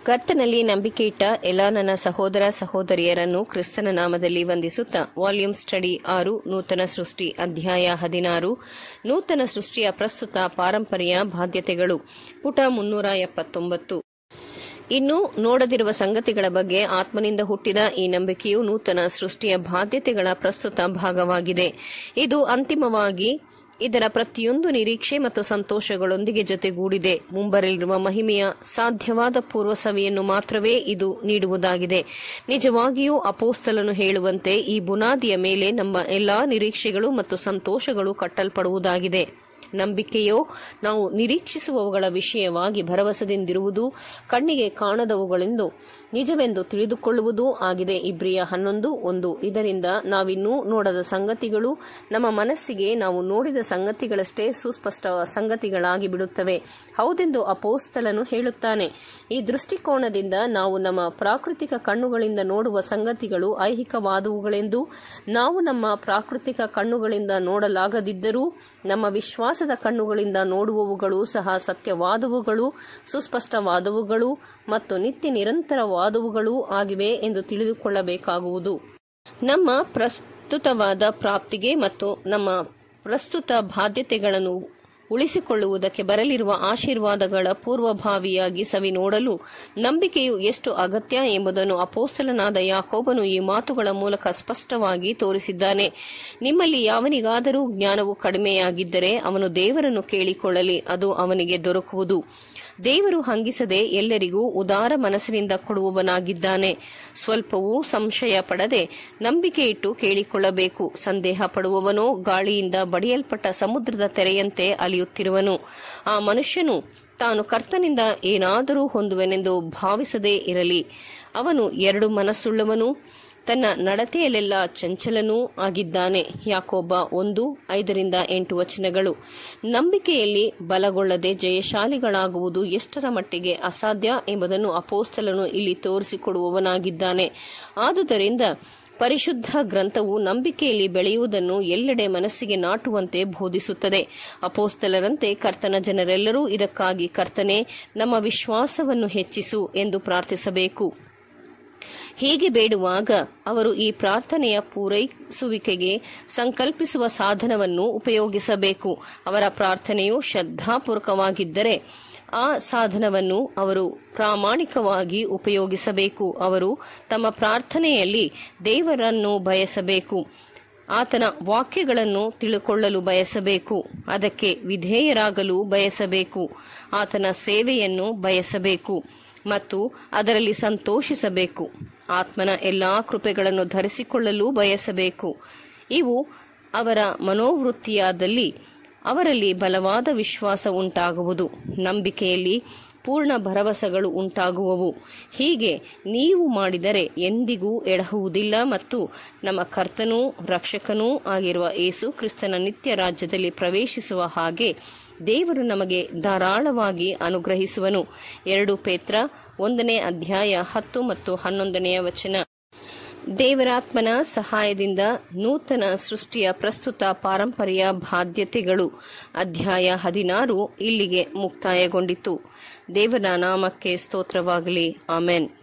ಕರ್ತನಲ್ಲಿ ನಂಬಿಕೆ ಇಟ್ಟ ಎಲ್ಲ ನನ್ನ ಸಹೋದರ ಸಹೋದರಿಯರನ್ನು ಕ್ರಿಸ್ತನ ನಾಮದಲ್ಲಿ ವಂದಿಸುತ್ತಾ ವಾಲ್ಯೂಮ್ ಸ್ಟಡಿ ಆರು ನೂತನ ಸೃಷ್ಟಿ ಅಧ್ಯಾಯ ಹದಿನಾರು ನೂತನ ಸೃಷ್ಟಿಯ ಪ್ರಸ್ತುತ ಪಾರಂಪರ್ಯ ಬಾಧ್ಯತೆಗಳು ಪುಟ ಮುನ್ನೂರ ಎಪ್ಪತ್ತೊಂಬತ್ತು ಇನ್ನು ನೋಡದಿರುವ ಸಂಗತಿಗಳ ಬಗ್ಗೆ ಆತ್ಮನಿಂದ ಹುಟ್ಟಿದ ಈ ನಂಬಿಕೆಯು ನೂತನ ಸೃಷ್ಟಿಯ ಬಾಧ್ಯತೆಗಳ ಪ್ರಸ್ತುತ ಭಾಗವಾಗಿದೆ ಇದು ಅಂತಿಮವಾಗಿ ಇದರ ಪ್ರತಿಯೊಂದು ನಿರೀಕ್ಷೆ ಮತ್ತು ಸಂತೋಷಗಳೊಂದಿಗೆ ಜೊತೆಗೂಡಿದೆ ಮುಂಬರಲಿರುವ ಮಹಿಮೆಯ ಸಾಧ್ಯವಾದ ಪೂರ್ವಸವಿಯನ್ನು ಮಾತ್ರವೇ ಇದು ನೀಡುವುದಾಗಿದೆ ನಿಜವಾಗಿಯೂ ಅಪೋಸ್ತಲನು ಹೇಳುವಂತೆ ಈ ಬುನಾದಿಯ ಮೇಲೆ ನಮ್ಮ ಎಲ್ಲಾ ನಿರೀಕ್ಷೆಗಳು ಮತ್ತು ಸಂತೋಷಗಳು ಕಟ್ಟಲ್ಪಡುವುದಾಗಿದೆ ನಂಬಿಕೆಯೋ ನಾವು ನಿರೀಕ್ಷಿಸುವವುಗಳ ವಿಷಯವಾಗಿ ಭರವಸೆದಿಂದಿರುವುದು ಕಣ್ಣಿಗೆ ಕಾಣದವುಗಳೆಂದು ನಿಜವೆಂದು ತಿಳಿದುಕೊಳ್ಳುವುದೂ ಆಗಿದೆ ಇಬ್ರಿಯ ಹನ್ನೊಂದು ಒಂದು ಇದರಿಂದ ನಾವಿನ್ನೂ ನೋಡದ ಸಂಗತಿಗಳು ನಮ್ಮ ಮನಸ್ಸಿಗೆ ನಾವು ನೋಡಿದ ಸಂಗತಿಗಳಷ್ಟೇ ಸುಸ್ಪಷ್ಟ ಸಂಗತಿಗಳಾಗಿ ಬಿಡುತ್ತವೆ ಹೌದೆಂದು ಅಪೋಸ್ತಲನು ಹೇಳುತ್ತಾನೆ ಈ ದೃಷ್ಟಿಕೋನದಿಂದ ನಾವು ನಮ್ಮ ಪ್ರಾಕೃತಿಕ ಕಣ್ಣುಗಳಿಂದ ನೋಡುವ ಸಂಗತಿಗಳು ಐಹಿಕವಾದವುಗಳೆಂದು ನಾವು ನಮ್ಮ ಪ್ರಾಕೃತಿಕ ಕಣ್ಣುಗಳಿಂದ ನೋಡಲಾಗದಿದ್ದರೂ ನಮ್ಮ ವಿಶ್ವಾಸದ ಕಣ್ಣುಗಳಿಂದ ನೋಡುವವುಗಳು ಸಹ ಸತ್ಯವಾದವುಗಳು ಸುಸ್ಪಷ್ಟವಾದವುಗಳು ಮತ್ತು ನಿತ್ಯ ನಿರಂತರವಾದವುಗಳೂ ಆಗಿವೆ ಎಂದು ತಿಳಿದುಕೊಳ್ಳಬೇಕಾಗುವುದು ನಮ್ಮ ಪ್ರಸ್ತುತವಾದ ಪ್ರಾಪ್ತಿಗೆ ಮತ್ತು ನಮ್ಮ ಪ್ರಸ್ತುತ ಬಾಧ್ಯತೆಗಳನ್ನು ಉಳಿಸಿಕೊಳ್ಳುವುದಕ್ಕೆ ಬರಲಿರುವ ಆಶೀರ್ವಾದಗಳ ಪೂರ್ವಭಾವಿಯಾಗಿ ಸವಿ ನೋಡಲು ನಂಬಿಕೆಯು ಎಷ್ಟು ಅಗತ್ಯ ಎಂಬುದನ್ನು ಅಪೋಸ್ತಲನಾದ ಯಾಕೋಬನು ಈ ಮಾತುಗಳ ಮೂಲಕ ಸ್ಪಷ್ಟವಾಗಿ ತೋರಿಸಿದ್ದಾನೆ ನಿಮ್ಮಲ್ಲಿ ಯಾವನಿಗಾದರೂ ಜ್ಞಾನವು ಕಡಿಮೆಯಾಗಿದ್ದರೆ ಅವನು ದೇವರನ್ನು ಕೇಳಿಕೊಳ್ಳಲಿ ಅದು ಅವನಿಗೆ ದೊರಕುವುದು ದೇವರು ಹಂಗಿಸದೆ ಎಲ್ಲರಿಗೂ ಉದಾರ ಮನಸ್ಸಿನಿಂದ ಕೊಡುವವನಾಗಿದ್ದಾನೆ ಸ್ವಲ್ಪವೂ ಸಂಶಯ ಪಡದೆ ನಂಬಿಕೆ ಇಟ್ಟು ಕೇಳಿಕೊಳ್ಳಬೇಕು ಸಂದೇಹ ಪಡುವವನೋ ಗಾಳಿಯಿಂದ ಬಡಿಯಲ್ಪಟ್ಟ ಸಮುದ್ರದ ತೆರೆಯಂತೆ ಅಲಿಯುತ್ತಿರುವನು ಆ ಮನುಷ್ಯನು ತಾನು ಕರ್ತನಿಂದ ಏನಾದರೂ ಹೊಂದುವೆನೆಂದು ಭಾವಿಸದೇ ಇರಲಿ ಅವನು ಎರಡು ಮನಸ್ಸುಳ್ಳವನು ತನ್ನ ನಡತೆಯಲ್ಲೆಲ್ಲ ಚಂಚಲನೂ ಆಗಿದ್ದಾನೆ ಯಾಕೊಬ್ಬ ಒಂದು ಐದರಿಂದ ಎಂಟು ವಚನಗಳು ನಂಬಿಕೆಯಲ್ಲಿ ಬಲಗೊಳ್ಳದೆ ಜಯಶಾಲಿಗಳಾಗುವುದು ಎಷ್ಟರ ಮಟ್ಟಿಗೆ ಅಸಾಧ್ಯ ಎಂಬುದನ್ನು ಅಪೋಸ್ತಲನು ಇಲ್ಲಿ ತೋರಿಸಿಕೊಡುವವನಾಗಿದ್ದಾನೆ ಆದುದರಿಂದ ಪರಿಶುದ್ಧ ಗ್ರಂಥವು ನಂಬಿಕೆಯಲ್ಲಿ ಬೆಳೆಯುವುದನ್ನು ಎಲ್ಲೆಡೆ ಮನಸ್ಸಿಗೆ ನಾಟುವಂತೆ ಬೋಧಿಸುತ್ತದೆ ಅಪೋಸ್ತಲರಂತೆ ಕರ್ತನ ಜನರೆಲ್ಲರೂ ಇದಕ್ಕಾಗಿ ಕರ್ತನೆ ನಮ್ಮ ವಿಶ್ವಾಸವನ್ನು ಹೆಚ್ಚಿಸು ಎಂದು ಪ್ರಾರ್ಥಿಸಬೇಕು ಹೀಗೆ ಬೇಡುವಾಗ ಅವರು ಈ ಪ್ರಾರ್ಥನೆಯ ಪೂರೈಸುವಿಕೆಗೆ ಸಂಕಲ್ಪಿಸುವ ಸಾಧನವನ್ನು ಉಪಯೋಗಿಸಬೇಕು ಅವರ ಪ್ರಾರ್ಥನೆಯು ಶ್ರದ್ಧಾಪೂರ್ವಕವಾಗಿದ್ದರೆ ಆ ಸಾಧನವನ್ನು ಅವರು ಪ್ರಾಮಾಣಿಕವಾಗಿ ಉಪಯೋಗಿಸಬೇಕು ಅವರು ತಮ್ಮ ಪ್ರಾರ್ಥನೆಯಲ್ಲಿ ದೇವರನ್ನು ಬಯಸಬೇಕು ಆತನ ವಾಕ್ಯಗಳನ್ನು ತಿಳುಕೊಳ್ಳಲು ಬಯಸಬೇಕು ಅದಕ್ಕೆ ವಿಧೇಯರಾಗಲು ಬಯಸಬೇಕು ಆತನ ಸೇವೆಯನ್ನು ಬಯಸಬೇಕು ಮತ್ತು ಅದರಲ್ಲಿ ಸಂತೋಷಿಸಬೇಕು ಆತ್ಮನ ಎಲ್ಲಾ ಕೃಪೆಗಳನ್ನು ಧರಿಸಿಕೊಳ್ಳಲು ಬಯಸಬೇಕು ಇವು ಅವರ ಮನೋವೃತ್ತಿಯಾದಲ್ಲಿ ಅವರಲ್ಲಿ ಬಲವಾದ ವಿಶ್ವಾಸ ಉಂಟಾಗುವುದು ನಂಬಿಕೆಯಲ್ಲಿ ಪೂರ್ಣ ಭರವಸೆಗಳು ಉಂಟಾಗುವವು ಹೀಗೆ ನೀವು ಮಾಡಿದರೆ ಎಂದಿಗೂ ಎಡಹುವುದಿಲ್ಲ ಮತ್ತು ನಮ್ಮ ಕರ್ತನೂ ರಕ್ಷಕನೂ ಆಗಿರುವ ಏಸು ಕ್ರಿಸ್ತನ ನಿತ್ಯ ರಾಜ್ಯದಲ್ಲಿ ಪ್ರವೇಶಿಸುವ ಹಾಗೆ ದೇವರು ನಮಗೆ ಧಾರಾಳವಾಗಿ ಅನುಗ್ರಹಿಸುವನು ಎರಡು ಪೇತ್ರ ಒಂದನೇ ಅಧ್ಯಾಯ ಹತ್ತು ಮತ್ತು ಹನ್ನೊಂದನೆಯ ವಚನ ದೇವರಾತ್ಮನ ಸಹಾಯದಿಂದ ನೂತನ ಸೃಷ್ಟಿಯ ಪ್ರಸ್ತುತ ಪಾರಂಪರ್ಯ ಬಾಧ್ಯತೆಗಳು ಅಧ್ಯಾಯ ಹದಿನಾರು ಇಲ್ಲಿಗೆ ಮುಕ್ತಾಯಗೊಂಡಿತು ದೇವರ ನಾಮಕ್ಕೆ ಸ್ತೋತ್ರವಾಗಲಿ ಆಮೆನ್